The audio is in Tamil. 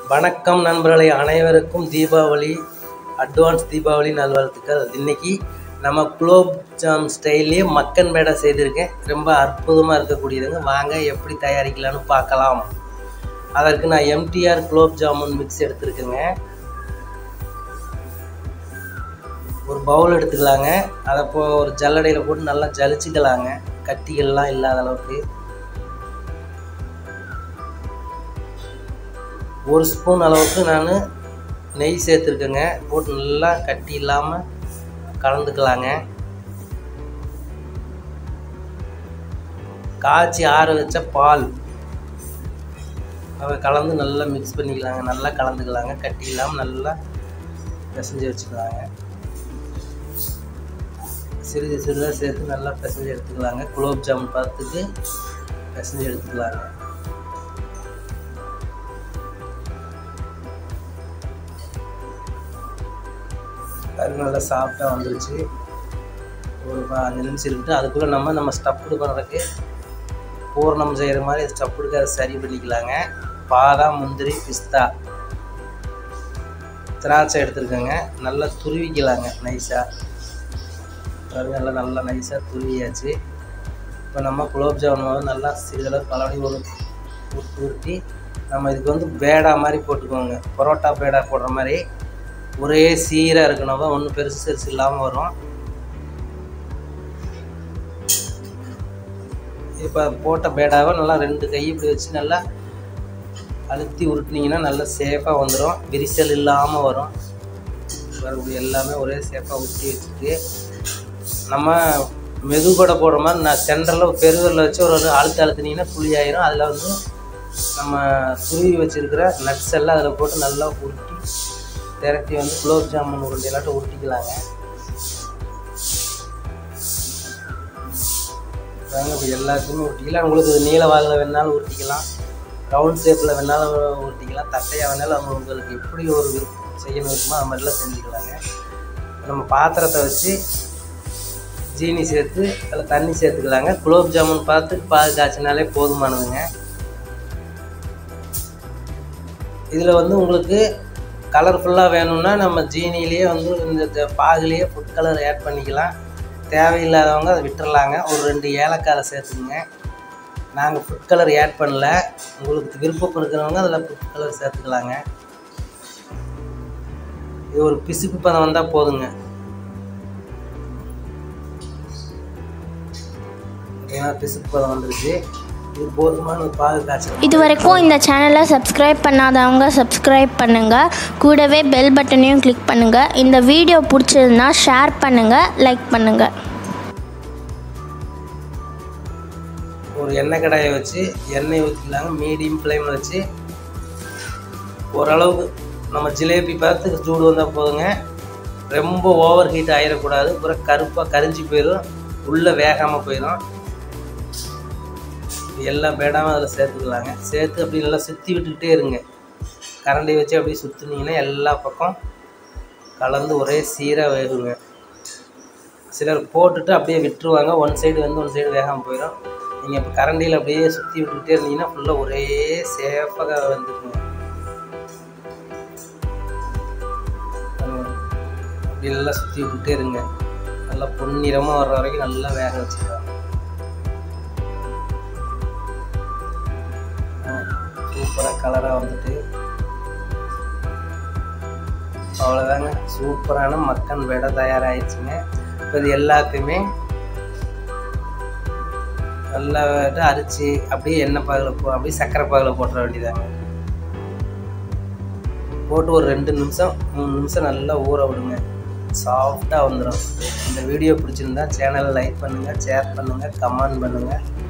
வணக்கம் நண்பர்களே அனைவருக்கும் தீபாவளி அட்வான்ஸ் தீபாவளி நல்வாழ்த்துக்கள் இன்னைக்கு நம்ம குலோப் ஜாம் ஸ்டைல்லையே மக்கன் பேடை செய்திருக்கேன் ரொம்ப அற்புதமாக இருக்கக்கூடியதுங்க வாங்க எப்படி தயாரிக்கலாம்னு பார்க்கலாம் அதற்கு நான் எம்டிஆர் குலோப் ஜாமுன் மிக்ஸ் எடுத்துருக்கேங்க ஒரு பவுல் எடுத்துக்கலாங்க அதை போ ஒரு ஜல்லடையில் போட்டு நல்லா ஜலிச்சுக்கலாங்க கட்டிகள்லாம் இல்லாத அளவுக்கு ஒரு ஸ்பூன் அளவுக்கு நான் நெய் சேர்த்துருக்கேங்க போட்டு நல்லா கட்டி இல்லாமல் கலந்துக்கலாங்க காய்ச்சி ஆற வச்ச பால் அதை கலந்து நல்லா மிக்ஸ் பண்ணிக்கலாங்க நல்லா கலந்துக்கலாங்க கட்டி இல்லாமல் நல்லா பிசைஞ்சு வச்சுக்கலாங்க சிறிது சிறிதாக சேர்த்து நல்லா பிசைஞ்சு எடுத்துக்கலாங்க குலோப் ஜாமுன் பார்த்துட்டு பிசைஞ்சு எடுத்துக்கலாங்க அது நல்லா சாஃப்டாக வந்துருச்சு ஒரு அஞ்சு நிமிஷம் இருக்கட்டும் அதுக்குள்ளே நம்ம நம்ம ஸ்டப்புடு பண்ணுறதுக்கு பூர்ணம் செய்கிற மாதிரி ஸ்டப்புடுக்கு அதை சரி பண்ணிக்கலாங்க பாதாம் முந்திரி பிஸ்தா திராட்சை எடுத்துருக்கோங்க நல்லா துருவிக்கலாங்க நைஸாக நல்லா நல்லா நைஸாக துருவியாச்சு இப்போ நம்ம குலோப் ஜாமுன் வந்து நல்லா சிறிதளவு கலடி ஒரு உருட்டி நம்ம இதுக்கு வந்து பேடா மாதிரி போட்டுக்கோங்க பரோட்டா பேடா போடுற மாதிரி ஒரே சீராக இருக்கணும் தான் ஒன்றும் பெருசு பெருசு இல்லாமல் வரும் இப்போ போட்ட பேடாவை நல்லா ரெண்டு கை இப்படி வச்சு நல்லா அழுத்தி உருட்டினீங்கன்னா நல்லா சேஃபாக வந்துடும் விரிசல் இல்லாமல் வரும் வரக்கூடிய எல்லாமே ஒரே சேஃபாக உருட்டி வச்சுட்டு நம்ம மெதுகடை போடுற மாதிரி நான் சென்டரில் பெருவரில் வச்சு ஒரு ஒரு அழுத்து அழுத்தினீங்கன்னா புளி ஆயிரும் அதில் வந்து நம்ம துருவி வச்சுருக்கிற நட்ஸ் எல்லாம் அதில் போட்டு நல்லா உருட்டி திரட்டி வந்து குலோப் ஜாமுன் உருண்டை எல்லாட்டும் உருட்டிக்கலாங்க இப்போ எல்லாத்துக்குமே உருட்டிக்கலாம் உங்களுக்கு நீல வாகில் வேணாலும் உருட்டிக்கலாம் ரவுண்ட் ஷேப்பில் வேணாலும் உருட்டிக்கலாம் தட்டையாக வேணாலும் அவங்க உங்களுக்கு எப்படி ஒரு விருப்பம் செய்யணும் இருக்குமோ அது மாதிரிலாம் செஞ்சுக்கலாங்க நம்ம பாத்திரத்தை வச்சு ஜீனி சேர்த்து அதில் தண்ணி சேர்த்துக்கலாங்க குலோப் ஜாமுன் பார்த்து பால் காய்ச்சினாலே போதுமானதுங்க இதில் வந்து உங்களுக்கு கலர்ஃபுல்லாக வேணும்னா நம்ம ஜீனிலேயே வந்து இந்த பாகுலேயே ஃபுட் கலர் ஆட் பண்ணிக்கலாம் தேவையில்லாதவங்க அதை விட்டுறலாங்க ஒரு ரெண்டு ஏலக்காய் சேர்த்துக்குங்க நாங்கள் ஃபுட் கலர் ஆட் பண்ணல உங்களுக்கு விருப்பம் இருக்கிறவங்க அதில் ஃபுட் கலர் சேர்த்துக்கலாங்க இது ஒரு பிசுக்கு பதம் வந்தால் போதுங்க ஏன்னா பிசுக்கு பதம் வந்துருச்சு இது போதுமான பாகு காய்ச்சல் இது வரைக்கும் இந்த சேனலை சப்ஸ்கிரைப் பண்ணாதவங்க சப்ஸ்கிரைப் பண்ணுங்கள் கூடவே பெல் பட்டனையும் கிளிக் பண்ணுங்கள் இந்த வீடியோ பிடிச்சிருந்தா ஷேர் பண்ணுங்கள் லைக் பண்ணுங்கள் ஒரு எண்ணெய் கடாயை வச்சு எண்ணெய் ஊற்றிக்கலாங்க மீடியம் ஃப்ளேமில் வச்சு ஓரளவுக்கு நம்ம ஜிலேபி பார்த்து சூடு வந்தால் போதுங்க ரொம்ப ஓவர் ஹீட் ஆகிடக்கூடாது அப்புறம் கருப்பாக கரிஞ்சு போயிடும் உள்ளே வேகாமல் போயிடும் எல்லாம் பேடாமல் அதில் சேர்த்துக்கலாங்க சேர்த்து அப்படி நல்லா சுற்றி விட்டுக்கிட்டே இருங்க கரண்டி வச்சு அப்படியே சுற்றுனீங்கன்னா எல்லா பக்கம் கலந்து ஒரே சீராக வேகுங்க சிலர் போட்டுட்டு அப்படியே விட்டுருவாங்க ஒன் சைடு வந்து ஒன் சைடு வேகாமல் போயிடும் நீங்கள் இப்போ கரண்டியில் அப்படியே சுற்றி விட்டுக்கிட்டே இருந்தீங்கன்னா ஃபுல்லாக ஒரே சேஃபாக வந்துக்குங்க அப்படி நல்லா சுற்றி விட்டுக்கிட்டே இருங்க நல்லா பொன்னிறமாக வர்ற வரைக்கும் நல்லா வேக வச்சுக்கலாம் சூப்பராக கலராக வந்துட்டு அவ்வளோதாங்க சூப்பரான மக்கன் விட தயாராகிடுச்சுங்க இப்போ இது எல்லாத்தையுமே நல்லா அரிச்சு அப்படியே எண்ணெய் பாகில் போ அப்படியே சர்க்கரை பாகில் போட்டுற வேண்டியதாங்க போட்டு ஒரு ரெண்டு நிமிஷம் மூணு நிமிஷம் நல்லா ஊற விடுங்க சாஃப்டாக வந்துடும் இந்த வீடியோ பிடிச்சிருந்தா சேனலை லைக் பண்ணுங்கள் ஷேர் பண்ணுங்கள் கமெண்ட் பண்ணுங்கள்